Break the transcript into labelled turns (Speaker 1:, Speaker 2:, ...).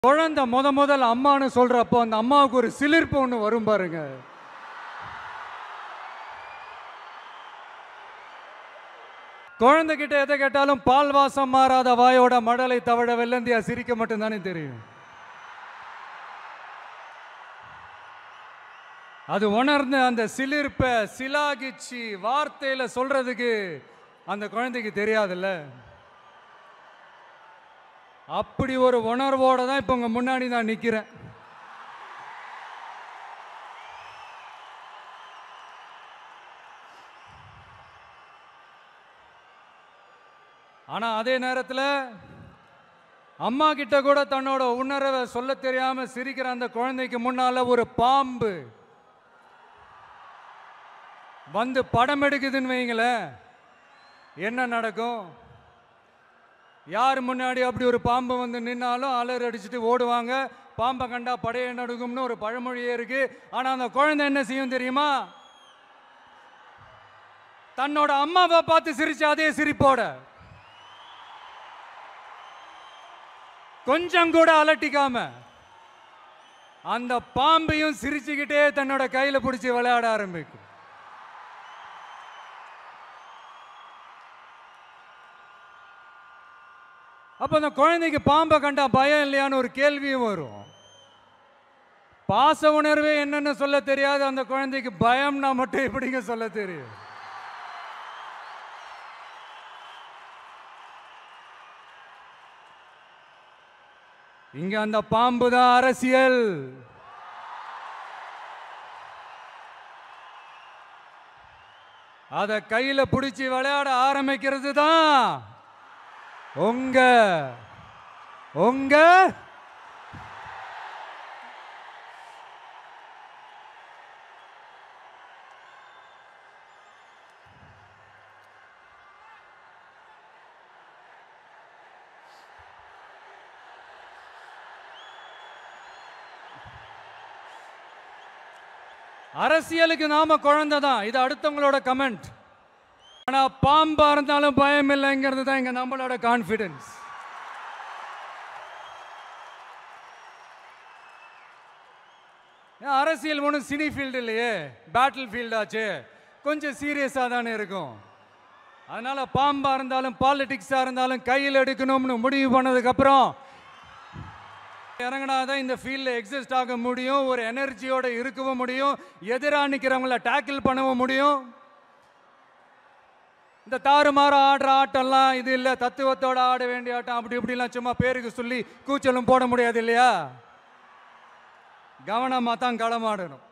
Speaker 1: குழந்தை முத முதல் அம்மான்னு சொல்றப்போ அந்த அம்மாவுக்கு ஒரு சிலிர்ப்பு ஒன்று வரும் பாருங்க குழந்தைகிட்ட எதை கேட்டாலும் பால் வாசம் மாறாத வாயோட மடலை தவழ வெள்ளந்தியா சிரிக்க மட்டும்தானே தெரியும் அது உணர்ந்து அந்த சிலிர்ப்பை சிலாகிச்சு வார்த்தையில சொல்றதுக்கு அந்த குழந்தைக்கு தெரியாதுல்ல அப்படி ஒரு உணர்வோட தான் இப்போ உங்க முன்னாடி நான் நிக்கிறேன் ஆனா அதே நேரத்தில் அம்மா கிட்ட கூட தன்னோட உணர்வை சொல்ல தெரியாம சிரிக்கிற அந்த குழந்தைக்கு முன்னால ஒரு பாம்பு வந்து படம் எடுக்குதுன்னு வைங்களேன் என்ன நடக்கும் யார் முன்னாடி அப்படி ஒரு பாம்பு வந்து நின்னாலும் அலர் அடிச்சுட்டு ஓடுவாங்க பாம்பை கண்டா படைய நடுங்கும்னு ஒரு பழமொழியே இருக்கு ஆனா அந்த குழந்தை என்ன செய்யும் தெரியுமா தன்னோட அம்மாவை பார்த்து சிரிச்ச அதே சிரிப்போட கொஞ்சம் கூட அலட்டிக்காம அந்த பாம்பையும் சிரிச்சுக்கிட்டே தன்னோட கையில பிடிச்சி விளையாட ஆரம்பிக்கும் அப்ப அந்த குழந்தைக்கு பாம்பை கண்டா பயம் இல்லையான்னு ஒரு கேள்வியும் வரும் பாச உணர்வே என்னன்னு சொல்ல தெரியாது அந்த குழந்தைக்கு பயம்னா மட்டும் எப்படிங்க சொல்ல தெரியும் இங்க அந்த பாம்பு தான் அரசியல் அத கையில பிடிச்சி விளையாட ஆரம்பிக்கிறது தான் உங்க உங்க அரசியலுக்கு நாம குழந்தை தான் இது அடுத்தவங்களோட கமெண்ட் ஆனா பாம்பா இருந்தாலும் பயம் இல்லைங்கிறது தான் இங்க நம்மளோட கான்ஃபிடன்ஸ் அரசியல் ஒன்றும் சினி ஃபீல்டு இல்லையே பேட்டில் ஃபீல்டாச்சு கொஞ்சம் சீரியஸாக தானே இருக்கும் அதனால பாம்பா இருந்தாலும் பாலிடிக்ஸாக இருந்தாலும் கையில் எடுக்கணும்னு முடிவு பண்ணதுக்கப்புறம் இறங்கினாதான் இந்த ஃபீல்டில் எக்ஸிஸ்ட் ஆக முடியும் ஒரு எனர்ஜியோட இருக்கவும் முடியும் எதிராக நிற்கிறவங்கள டேக்கிள் பண்ணவும் முடியும் இந்த தாறுமாற ஆடுற ஆட்டம்லாம் இது இல்லை தத்துவத்தோட ஆட வேண்டிய ஆட்டம் அப்படி இப்படிலாம் சும்மா பேருக்கு சொல்லி கூச்சலும் போட முடியாது இல்லையா கவனமாக தான் களமாடணும்